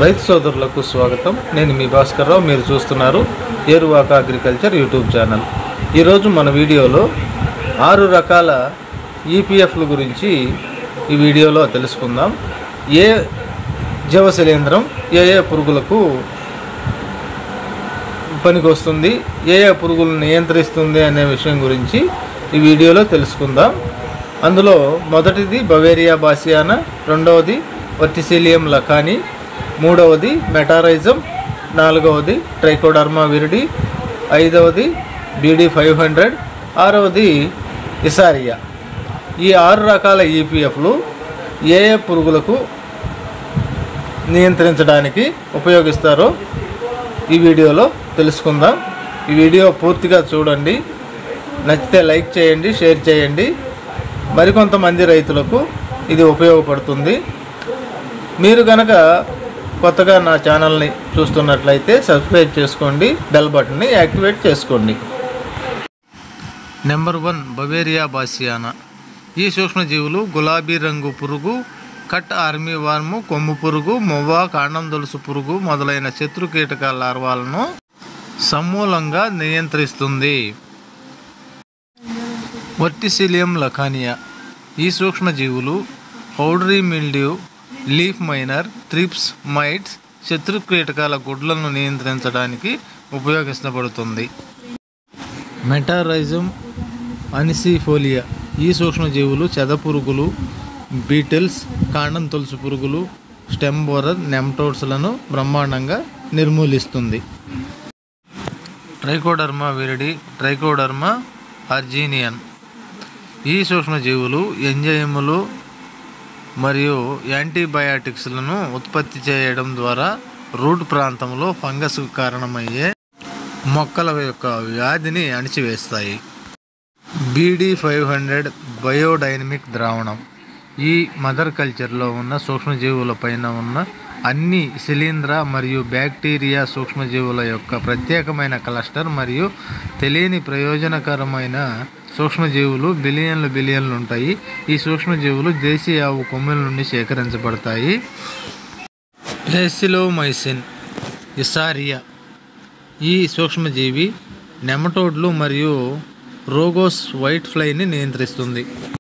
రైతు సోదరులకు స్వాగతం నేను మీ భాస్కర్రావు మీరు చూస్తున్నారు ఏరువాక అగ్రికల్చర్ యూట్యూబ్ ఛానల్ ఈరోజు మన వీడియోలో ఆరు రకాల ఈపీఎఫ్ల గురించి ఈ వీడియోలో తెలుసుకుందాం ఏ జీవశిలీంద్రం ఏ ఏ పురుగులకు పనికొస్తుంది ఏ ఏ పురుగులను నియంత్రిస్తుంది అనే విషయం గురించి ఈ వీడియోలో తెలుసుకుందాం అందులో మొదటిది బవేరియా బాసియానా రెండవది వర్టిసిలియం లకాని మూడవది మెటారైజం నాలుగవది ట్రైకోడర్మా విరిడి ఐదవది బీడీ ఫైవ్ హండ్రెడ్ ఆరవది ఇసారియా ఈ ఆరు రకాల ఈపీఎఫ్లు ఏ ఏ పురుగులకు నియంత్రించడానికి ఉపయోగిస్తారో ఈ వీడియోలో తెలుసుకుందాం ఈ వీడియో పూర్తిగా చూడండి నచ్చితే లైక్ చేయండి షేర్ చేయండి మరికొంతమంది రైతులకు ఇది ఉపయోగపడుతుంది మీరు కనుక కొత్తగా నా ఛానల్ని చూస్తున్నట్లయితే సబ్స్క్రైబ్ చేసుకోండి బెల్ బటన్ని యాక్టివేట్ చేసుకోండి నెంబర్ వన్ బవేరియా బాసియానా ఈ సూక్ష్మజీవులు గులాబీ రంగు పురుగు కట్ ఆర్మీ వార్ము కొమ్ము పురుగు మొవ్వ కాండం దొలుసు పురుగు మొదలైన శత్రు కీటకాల లార్వాలను సమూలంగా నియంత్రిస్తుంది వర్టిసిలియం లకానియా ఈ సూక్ష్మజీవులు powdery mildew leaf miner thrips mites శత్రు కీటకాల గుడ్లను నియంత్రించడానికి ఉపయోగించబడుతుంది మెటారైజం అనిసిఫోలియా ఈ సూక్ష్మజీవులు చెదపురుగులు బీటిల్స్ కాండం తొలుసు పురుగులు స్టెమ్ బోరర్ నెమ్టోడ్స్లను బ్రహ్మాండంగా నిర్మూలిస్తుంది ట్రైకోడర్మా విరిడి ట్రైకోడర్మా అర్జీనియన్ ఈ సూక్ష్మజీవులు ఎంజైములు మరియు యాంటీబయాటిక్స్లను ఉత్పత్తి చేయడం ద్వారా రూట్ ప్రాంతంలో ఫంగస్ కారణమయ్యే మొక్కల యొక్క వ్యాధిని అణిచివేస్తాయి బీడీ ఫైవ్ హండ్రెడ్ బయోడైనమిక్ ద్రావణం ఈ మదర్ కల్చర్లో ఉన్న సూక్ష్మజీవుల పైన ఉన్న అన్ని శిలీంధ్ర మరియు బ్యాక్టీరియా సూక్ష్మజీవుల యొక్క ప్రత్యేకమైన క్లస్టర్ మరియు తెలియని ప్రయోజనకరమైన సూక్ష్మజీవులు బిలియన్లు బిలియన్లు ఉంటాయి ఈ సూక్ష్మజీవులు దేశీయ ఆవు కొమ్ముల నుండి సేకరించబడతాయి ఎసిలోమైసిన్ ఇసారియా ఈ సూక్ష్మజీవి నెమటోడ్లు మరియు రోగోస్ వైట్ ఫ్లైని నియంత్రిస్తుంది